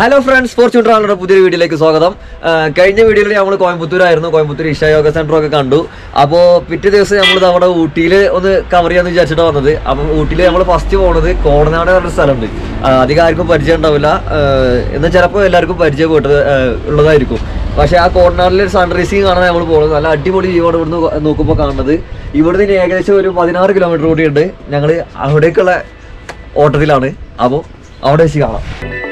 Hello friends Fortune ട്രാവലറുടെ പുതിയൊരു വീഡിയോയിലേക്ക് സ്വാഗതം ആ, കഴിഞ്ഞ വീഡിയോയിൽ നമ്മൾ കോയമ്പത്തൂരായിരുന്നു കോയമ്പത്തൂർ ഇഷ യോഗ സെന്റർ ഒക്കെ കണ്ടു അപ്പോൾ പിറ്റേ ദിവസം നമ്മൾ നമ്മുടെ ഊട്ടിയിൽ ഒന്ന് കവർ ചെയ്യാന്ന് വിചാരിച്ചിട്ട് വന്നത് അപ്പം ഊട്ടിയിൽ നമ്മൾ ഫസ്റ്റ് പോകുന്നത് കോടനാട് പറഞ്ഞ സ്ഥലമുണ്ട് ആ, അധികം ആർക്കും പരിചയം ഉണ്ടാവില്ല ആ, എന്നാൽ ചിലപ്പോൾ എല്ലാവർക്കും പരിചയപ്പെട്ടത് ആ, ഉള്ളതായിരിക്കും പക്ഷേ ആ കോടനാടിലെ സൺറൈസിങ് കാണാൻ നമ്മൾ പോകുന്നത് നല്ല അടിപൊളി വ്യൂവാണ് ഇവിടുന്ന് നോക്കുമ്പോൾ കാണുന്നത് ഇവിടുന്ന് ഇനി ഏകദേശം ഒരു പതിനാറ് കിലോമീറ്റർ കൂടിയുണ്ട് ഞങ്ങൾ അവിടേക്കുള്ള ഓട്ടത്തിലാണ് അപ്പോൾ അവിടെ വെച്ച് കാണാം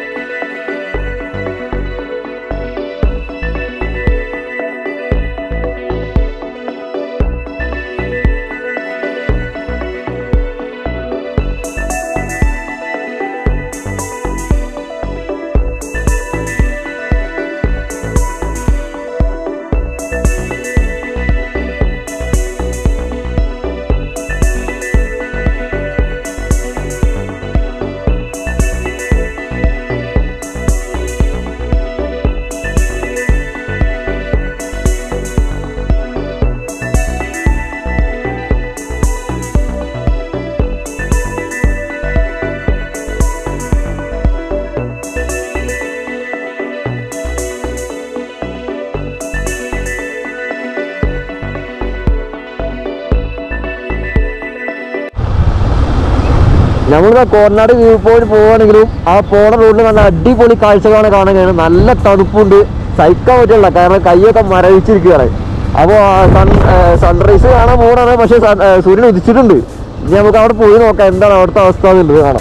നമ്മളിതാ കോർനാട് വ്യൂ പോയിന്റ് പോവുകയാണെങ്കിലും ആ പോണ റോഡിൽ നല്ല അടിപൊളി കാഴ്ചകളാണ് കാണാൻ കഴിയുന്നത് നല്ല തണുപ്പുണ്ട് സഹിക്കാൻ പറ്റില്ല കാരണം കൈയൊക്കെ മരവിച്ചിരിക്കുകയാണ് അപ്പോൾ സൺ സൺറൈസ് കാണാൻ പോകണാണ് പക്ഷേ സൺ- ഏ, സൂര്യൻ ഉദിച്ചിട്ടുണ്ട് ഇനി നമുക്ക് അവിടെ പോയി നോക്കാം എന്താണ് അവിടുത്തെ അവസ്ഥ എന്നുള്ളത് കാണാം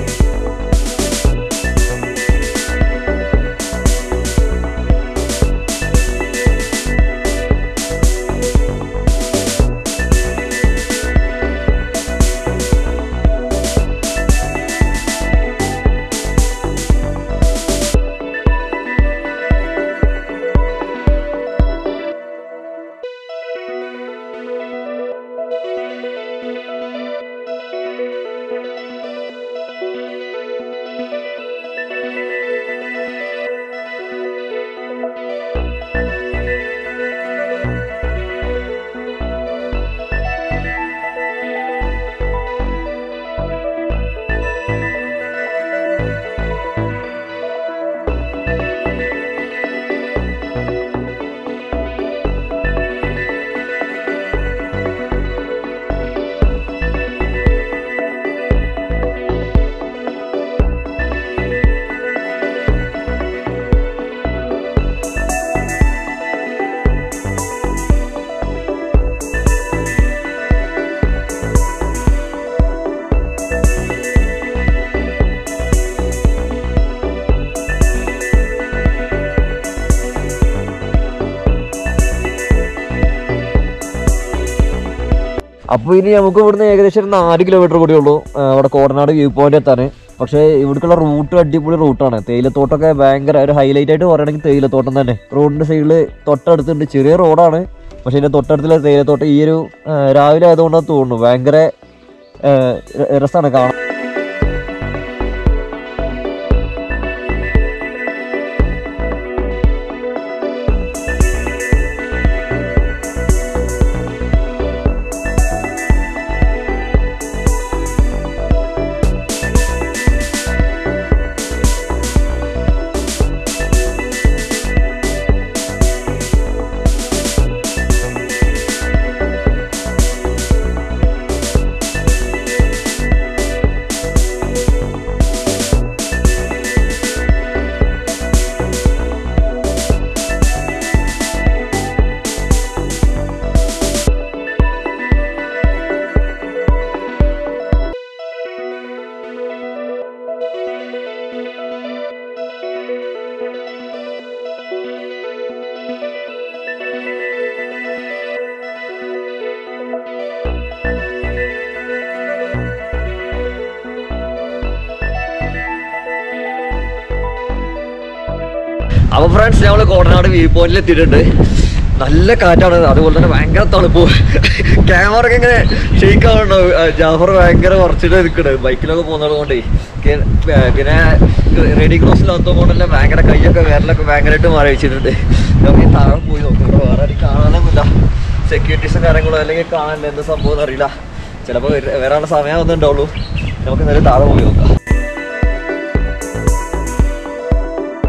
അപ്പോൾ ഇനി നമുക്ക് ഇവിടുന്ന് ഏകദേശം ഒരു നാല് കിലോമീറ്റർ കൂടി ഉള്ളൂ ആ, അവിടെ കോടനാട് വ്യൂ പോയിന്റ് എത്താൻ പക്ഷേ ഇവിടേക്കുള്ള റൂട്ട് അടിപൊളി റൂട്ടാണ് തേയിലത്തോട്ടമൊക്കെ ഭയങ്കര ഒരു ഹൈലൈറ്റ് ആയിട്ട് പറയുകയാണെങ്കിൽ തേയിലത്തോട്ടം തന്നെ റോഡിന്റെ സൈഡിൽ തൊട്ടടുത്തുണ്ട് ചെറിയ റോഡാണ് പക്ഷേ ഇതിന്റെ തൊട്ടടുത്തുള്ള തേയിലത്തോട്ടം ഈ ഒരു ആ, രാവിലെ ആയതുകൊണ്ടാണ് തോന്നുന്നു ഭയങ്കര രസമാണ് കാണാൻ അപ്പൊ ഫ്രണ്ട്സ് ഞങ്ങൾ കോടനാട് വ്യൂ പോയിന്റിൽ എത്തിയിട്ടുണ്ട് നല്ല കാറ്റാണ് അതുപോലെ തന്നെ ഭയങ്കര തണുപ്പ് ക്യാമറ ഒക്കെ ഇങ്ങനെ ഷെയ്ക്ക് ആവുന്നുണ്ടോ ജാഫർ ഭയങ്കര കുറച്ചിട്ട് നിൽക്കണ് ബൈക്കിലൊക്കെ പോകുന്നത് കൊണ്ടേ കെ- ഏർ പിന്നെ റെഡി ക്രോസിലാത്തത് കൊണ്ട് തന്നെ ഭയങ്കര കൈയൊക്കെ വിരലൊക്കെ ഭയങ്കരമായിട്ട് മാറി വെച്ചിട്ടുണ്ട് നമുക്ക് ഈ താഴെ പോയി നോക്കും ഇവിടെ വേറെ ആരും കാണാനൊന്നുമില്ല സെക്യൂരിറ്റീസും കാര്യങ്ങളോ അല്ലെങ്കിൽ കാണാനില്ല എന്ത് സംഭവം എന്ന് അറിയില്ല ചിലപ്പോൾ വരാനുള്ള സമയം ഒന്നും ഉണ്ടാവുള്ളൂ നമുക്ക് നേരെ താഴെ പോയി നോക്കാം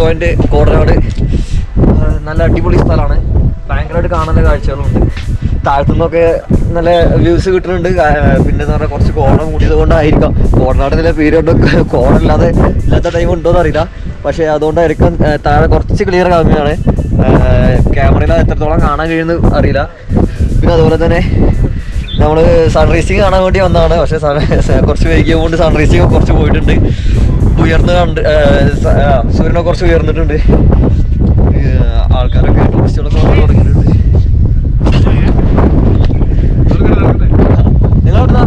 പോയിന്റ് കോടനാട് ആ, നല്ല അടിപൊളി സ്ഥലമാണ് ഭയങ്കരമായിട്ട് കാണാനുള്ള കാഴ്ചകളുണ്ട് താഴത്തുനിന്നൊക്കെ നല്ല വ്യൂസ് കിട്ടുന്നുണ്ട് ആ, പിന്നെ എന്ന് പറഞ്ഞാൽ കുറച്ച് കോട മൂടിയത് കൊണ്ടായിരിക്കാം കോടനാട് നില പേര് കൊണ്ട് കോടല്ലാതെ ഇല്ലാത്ത ടൈം ഉണ്ടോന്ന് അറിയില്ല പക്ഷേ അതുകൊണ്ടായിരിക്കും ആ, താഴെ കുറച്ച് ക്ലിയർ കമ്മിയാണ് ക്യാമറയിൽ എത്രത്തോളം കാണാൻ കഴിയുമെന്ന് അറിയില്ല പിന്നെ അതുപോലെ തന്നെ നമ്മൾ സൺറൈസിങ് കാണാൻ വേണ്ടി വന്നതാണ് പക്ഷേ sun- കുറച്ച് വൈകിയ കൊണ്ട് സൺറൈസിങ് കുറച്ച് പോയിട്ടുണ്ട് ഉയർന്ന് കണ്ട് ആ, സ- ആ, സൂര്യനെ കുറച്ച് ഉയർന്നിട്ടുണ്ട് ഈ, ആൾക്കാരൊക്കെ ടൂറിസ്റ്റുകളൊക്കെ വന്ന് തുടങ്ങിയിട്ടുണ്ട് നിങ്ങൾ എവിടുന്നാ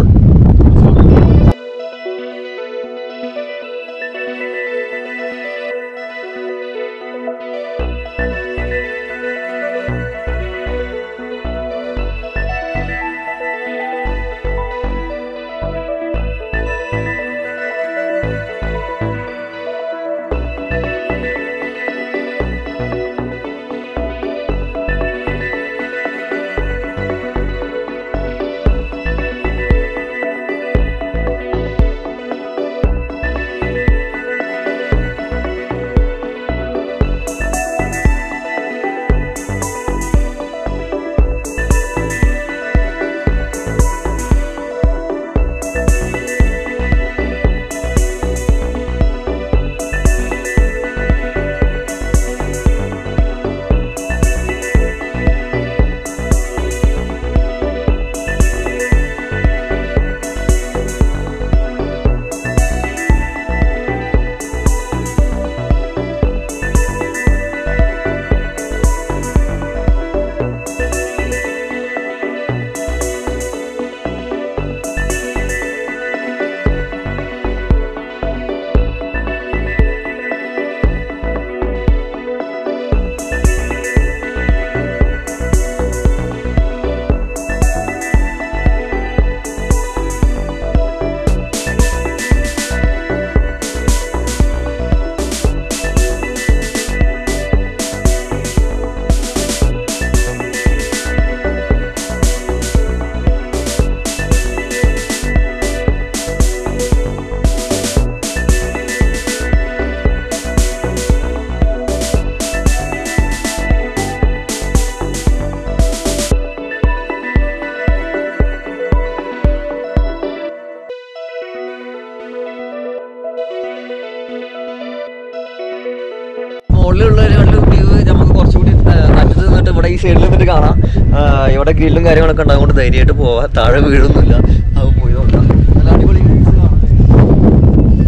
മുകളിലുള്ള വ്യൂ നമുക്ക് കുറച്ചുകൂടി ആ, അറ്റത്ത് നിന്നിട്ട് ഇവിടെ ഈ സൈഡിൽ നിന്നിട്ട് കാണാം ആ, ഇവിടെ ഗ്രില്ലും കാര്യങ്ങളൊക്കെ ഉണ്ട് അതുകൊണ്ട് ധൈര്യമായിട്ട് പോവാം താഴെ വീഴൊന്നുമില്ല അത് പോയി നോക്കാം നല്ല അടിപൊളി views കാണാൻ കഴിയും.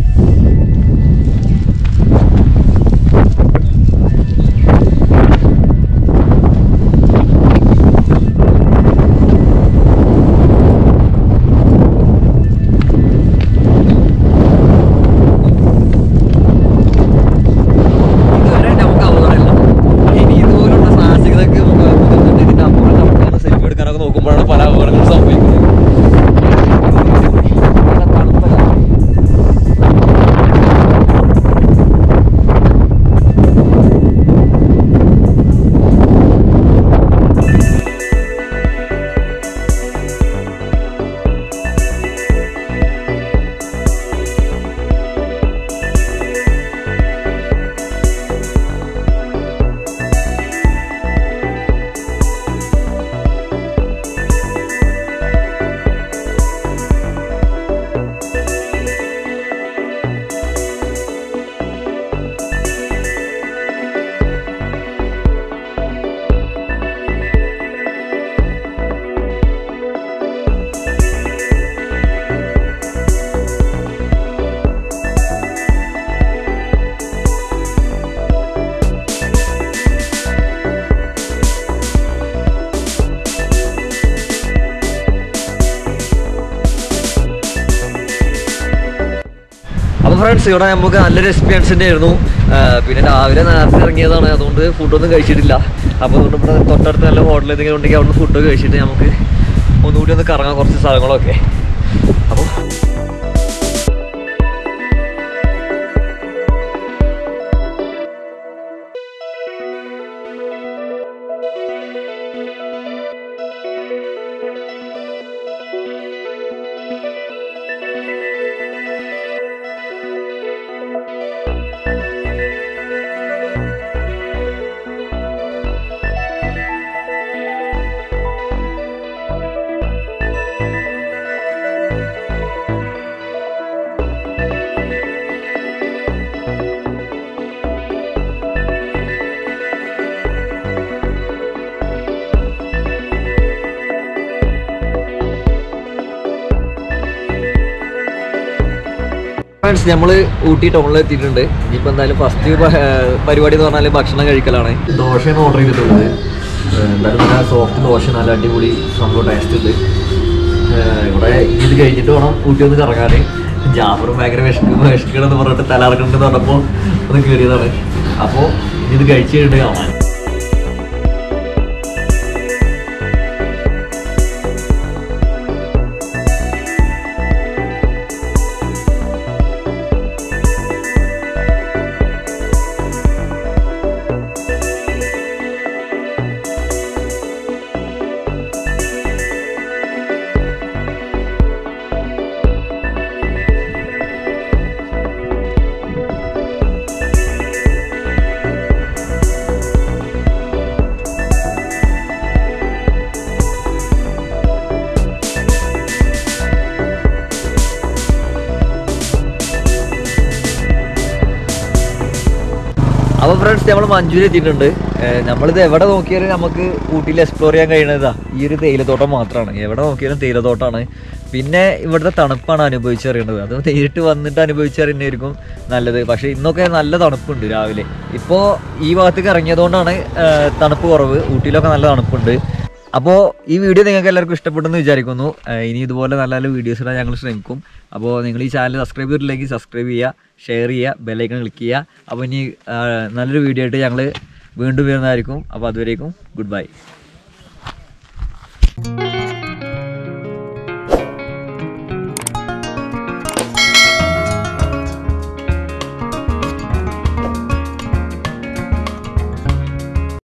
ഇതുവരെ നമുക്ക് അപകടമില്ല ഇനി ഇതുപോലുള്ള സാഹസികതയ്ക്ക് മുതിർന്നിട്ട് ഇതിന്റെ അപ്പുറം നടക്കാനും സെൽഫി എടുക്കാനൊക്കെ നോക്കുമ്പോഴാണ് പല അപകടങ്ങളും സംഭവിക്കുന്നത് നല്ല തണുത്ത കാറ്റ്. അപ്പൊ ഫ്രണ്ട്സ് ഇവിടെ നമുക്ക് നല്ലൊരു എക്സ്പീരിയൻസ് തന്നെയായിരുന്നു ആ, പിന്നെ രാവിലെ നേരത്തെ ഇറങ്ങിയതാണ് അതുകൊണ്ട് ഫുഡൊന്നും കഴിച്ചിട്ടില്ല അപ്പോൾ അതുകൊണ്ട് ഇവിടെ തൊട്ടടുത്ത് നല്ല ഹോട്ടൽ എന്തെങ്കിലും ഉണ്ടെങ്കിൽ അവിടെ ഫുഡ് കഴിച്ചിട്ട് നമുക്ക് ഒന്നുകൂടി ഒന്ന് കറങ്ങാം കുറച്ച് സ്ഥലങ്ങളൊക്കെ അപ്പോൾ ഫ്രണ്ട്സ് നമ്മൾ ഊട്ടി ടൗണിൽ എത്തിയിട്ടുണ്ട് ഇനിയിപ്പോൾ എന്തായാലും ഫസ്റ്റ് പരിപാടി എന്ന് പറഞ്ഞാൽ ഭക്ഷണം കഴിക്കലാണ് ദോശയാണ് ഓർഡർ ചെയ്തിട്ടുള്ളത് ഏഹ് എന്തായാലും നല്ല സോഫ്റ്റ് ദോശ നല്ല അടിപൊളി സംഭവം ടേസ്റ്റ് ഉണ്ട് ഏഹ് ഇവിടെ ഇത് കഴിഞ്ഞിട്ട് വേണം ഊട്ടി ഒന്ന് കറങ്ങാൻ ജാഫറും ഭയങ്കര വിശക്ക് വിശക്കണമെന്ന് പറഞ്ഞിട്ട് തലറക്കുന്നുണ്ടെന്ന് പറഞ്ഞപ്പോൾ ഒന്ന് കയറിയതാണ് അപ്പോൾ ഇത് കഴിച്ച് കഴിഞ്ഞിട്ട് കാണാൻ അപ്പോൾ ഫ്രണ്ട്സ് നമ്മൾ മഞ്ചൂരി എത്തിയിട്ടുണ്ട് ഏഹ് നമ്മളിത് എവിടെ നോക്കിയാലും നമുക്ക് ഊട്ടിയിൽ എക്സ്പ്ലോർ ചെയ്യാൻ കഴിയുന്നതാ ഈ ഒരു തേയിലത്തോട്ടം മാത്രമാണ് എവിടെ നോക്കിയാലും തേയിലത്തോട്ടമാണ് പിന്നെ ഇവിടുത്തെ തണുപ്പാണ് അനുഭവിച്ചറിയേണ്ടത് അത് നേരിട്ട് വന്നിട്ട് അനുഭവിച്ചറിയുന്നതായിരിക്കും നല്ലത് പക്ഷേ ഇന്നൊക്കെ നല്ല തണുപ്പുണ്ട് രാവിലെ ഇപ്പോൾ ഈ ഭാഗത്തേക്ക് ഇറങ്ങിയതുകൊണ്ടാണ് ഏഹ് തണുപ്പ് കുറവ് ഊട്ടിയിലൊക്കെ നല്ല തണുപ്പുണ്ട് അപ്പോൾ ഈ വീഡിയോ നിങ്ങൾക്ക് എല്ലാവർക്കും ഇഷ്ടപ്പെട്ടെന്ന് വിചാരിക്കുന്നു ഏഹ് ഇനി ഇതുപോലെ നല്ല നല്ല വീഡിയോസ് ഇടാൻ ഞങ്ങൾ ശ്രമിക്കും അപ്പോൾ നിങ്ങൾ ഈ ചാനൽ സബ്സ്ക്രൈബ് ചെയ്തിട്ടില്ലെങ്കിൽ സബ്സ്ക്രൈബ് ചെയ്യുക ഷെയർ ചെയ്യുക ബെല്ലൈക്കൺ ക്ലിക്ക് ചെയ്യുക അപ്പോൾ ഇനി ഏഹ് നല്ലൊരു വീഡിയോ ആയിട്ട് ഞങ്ങൾ വീണ്ടും വരുന്നതായിരിക്കും അപ്പോൾ അതുവരേക്കും ഗുഡ് ബൈ